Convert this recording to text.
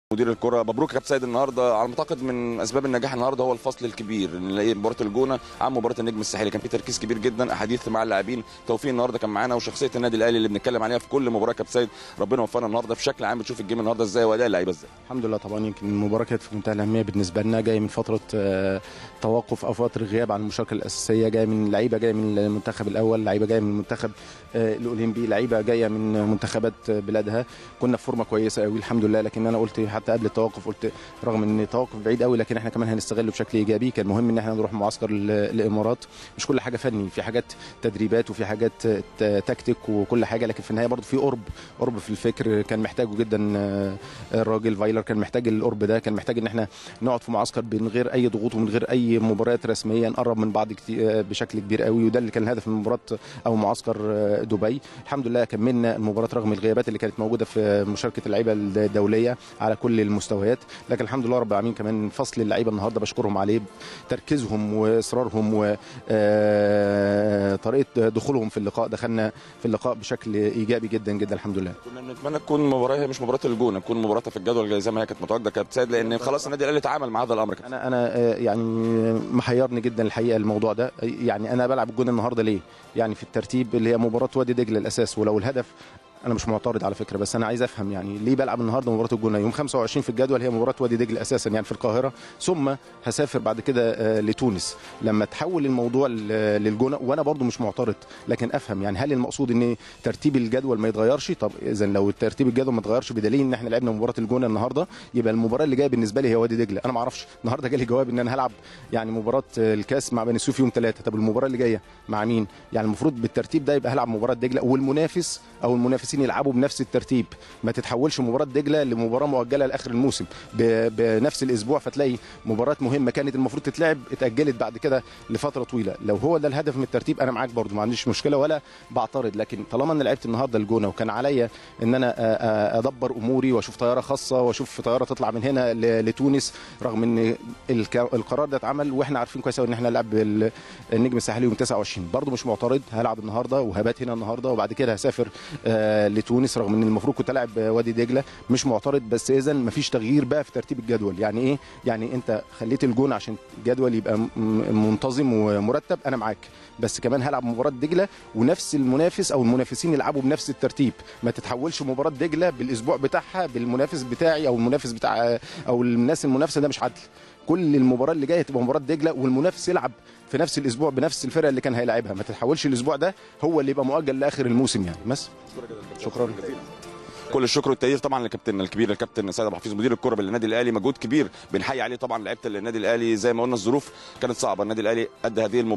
مدير الكره مبروك يا كابتن سيد النهارده على ما اعتقد من اسباب النجاح النهارده هو الفصل الكبير ان نلاقي مباراه الجونه عن مباراه النجم الساحلي كان في تركيز كبير جدا احاديث مع اللاعبين توفيق النهارده كان معانا وشخصيه النادي الاهلي اللي بنتكلم عليها في كل مباراه كابتن سيد ربنا وفقنا النهارده في شكل عام بتشوف الجيم النهارده ازاي واداء اللعيبه ازاي الحمد لله طبعا يمكن المباراه كانت في منتهى الاهميه بالنسبه لنا جايه من فتره آه، توقف او فتره غياب عن المشاركه الاساسيه جايه من لعيبه جايه من المنتخب الاول لعيبه جايه من المنتخب آه، الاولمبي لعيبه جايه من منتخبات بلادها كنا في فورمه كويسه قوي الحمد لله لكن انا قلت حتى قبل التوقف قلت رغم ان التوقف بعيد قوي لكن احنا كمان هنستغله بشكل ايجابي كان مهم ان احنا نروح معسكر ال- الامارات مش كل حاجه فني في حاجات تدريبات وفي حاجات ت- تكتيك وكل حاجه لكن في النهايه برضه في قرب قرب في الفكر كان محتاجه جدا آه، الراجل فايلر كان محتاج القرب ده كان محتاج ان احنا نقعد في معسكر من غير اي ضغوط ومن غير اي مباريات رسميه نقرب من بعض كتير آه، بشكل كبير قوي وده اللي كان الهدف من مباراه او معسكر آه، دبي الحمد لله كملنا المباراه رغم الغيابات اللي كانت موجوده في مشاركه اللعيبه الدوليه على كل المستويات لكن الحمد لله رب العالمين كمان فصل اللعيبه النهارده بشكرهم عليه تركيزهم واصرارهم وطريقه دخولهم في اللقاء دخلنا في اللقاء بشكل ايجابي جدا جدا الحمد لله كنا بنتمنى تكون مباراه هي مش مباراه الجونه تكون مباراه في الجدول زي ما هي كانت متواجده كابتن سيد لان خلاص النادي الاهلي اتعامل مع هذا الامر كابتن. انا انا آه، يعني محيرني جدا الحقيقه الموضوع ده يعني انا بلعب الجون النهارده ليه يعني في الترتيب اللي هي مباراه وادي دجله الاساس ولو الهدف انا مش معترض على فكره بس انا عايز افهم يعني ليه بلعب النهارده مباراه الجونه يوم 25 في الجدول هي مباراه وادي دجله اساسا يعني في القاهره ثم هسافر بعد كده آه، لتونس لما تحول الموضوع ل- للجونه وانا برضو مش معترض لكن افهم يعني هل المقصود ان ترتيب الجدول ما يتغيرش طب اذا لو ترتيب الجدول ما اتغيرش بدليل ان احنا لعبنا مباراه الجونه النهارده يبقى المباراه اللي جايه بالنسبه لي هي وادي دجله انا ما اعرفش النهارده جالي جواب ان انا هلعب يعني مباراه الكاس مع بني سويف يوم ثلاثه طب المباراه اللي جايه مع مين يعني المفروض بالترتيب ده يبقى هلعب مباراه دجله والمنافس او المنافسين يلعبوا بنفس الترتيب ما تتحولش مباراه دجله لمباراه مؤجله لاخر الموسم ب- بنفس الاسبوع فتلاقي مباراه مهمه كانت المفروض تتلعب اتاجلت بعد كده لفتره طويله لو هو ده الهدف من الترتيب انا معاك برضو ما عنديش مشكله ولا بعترض لكن طالما انا لعبت النهارده الجونه وكان عليا ان انا آه، آه، ادبر اموري واشوف طياره خاصه واشوف طياره تطلع من هنا ل- لتونس رغم ان الك- القرار ده اتعمل واحنا عارفين كويس قوي ان احنا نلعب ال- النجم الساحلي يوم 29 برضو مش معترض هلعب النهارده وهبات هنا النهارده وبعد كده هسافر آه، لتونس رغم ان المفروض كنت العب وادي دجله مش معترض بس اذا مفيش تغيير بقى في ترتيب الجدول يعني ايه يعني انت خليت الجون عشان الجدول يبقى م- م- منتظم ومرتب انا معاك بس كمان هلعب مباراه دجله ونفس المنافس او المنافسين يلعبوا بنفس الترتيب ما تتحولش مباراه دجله بالاسبوع بتاعها بالمنافس بتاعي او المنافس بتاع او الناس المنافسه ده مش عدل كل المباراه اللي جايه تبقى مباراه دجله والمنافس يلعب في نفس الاسبوع بنفس الفرقه اللي كان هيلاعبها ما تتحولش الاسبوع ده هو اللي يبقى مؤجل لاخر الموسم يعني بس شكرا كل الشكر والتقدير طبعا للكابتن الكبير الكابتن سيد ابو حفيظ مدير الكره بالنادي الاهلي مجهود كبير بنحيي عليه طبعا لعيبه النادي الاهلي زي ما قلنا الظروف كانت صعبه النادي الاهلي قد هذه المباراه